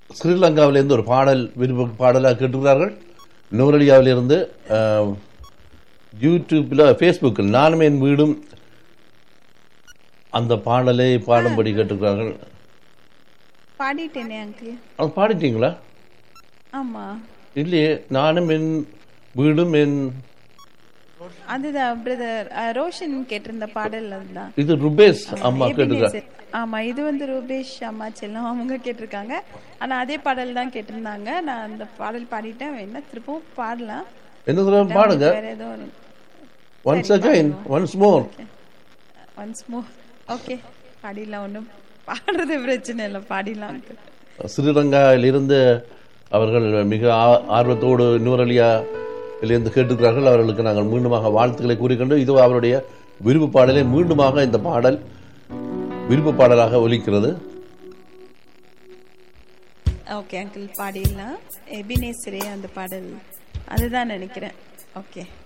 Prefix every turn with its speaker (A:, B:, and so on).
A: ஸ்ரீலங்காவிலிருந்து ஒரு பாடல் விருப்ப பாடலாக கேட்டுக்கிறார்கள் நூரலியாவிலிருந்து அஹ், யூடியூப்பில் ஃபேஸ்புக்கில் நானும் என் வீடும் அந்த பாடலை பாடும்படி கேட்டுக்கிறார்கள்
B: பாடிட்டேனே அங்கிள்
A: அது பாடிட்டீங்களா
B: ஆமா
A: இல்லையே நானும் என் வீடும் என்
B: அதுதான் பிரதர் ரோஷன் கேட்டிருந்த பாடல் அதுதான்
A: இது ருபேஸ் அம்மா கேட்டுக்கிறாங்க
B: எபினேசர். ஆமா இது வந்து ரூபேஷ் அம்மா செல்லம் அவங்க கேட்டிருக்காங்க ஆனா அதே பாடல் தான் கேட்டிருந்தாங்க நான் அந்த பாடல் பாடிட்டேன் வேணா திருப்பவும் பாடலாம்
A: என்ன சொல்ல பாடுங்க
B: வேற ஏதோ ஒரு
A: once again once more
B: once more okay பாடிடலாம் ஒன்றும் பாடுறது பிரச்சனை இல்லை பாடிடலாம் uncle.
A: ஸ்ரீலங்காவிலிருந்து அவர்கள் மிக ஆ- ஆர்வத்தோடு நூரலியாவிலிருந்து கேட்டுக்கிறார்கள் அவர்களுக்கு நாங்கள் மீண்டுமாக வாழ்த்துக்களை கூறிக்கொண்டு இது அவருடைய விருப்பு பாடலை மீண்டுமாக இந்த பாடல் விருப்பு பாடலாக ஒலிக்கிறது
B: ஓகே அங்கிள் பாடிடலாம் எபினேசரே அந்த பாடல் அதுதான் நினைக்கிறேன் ஓகே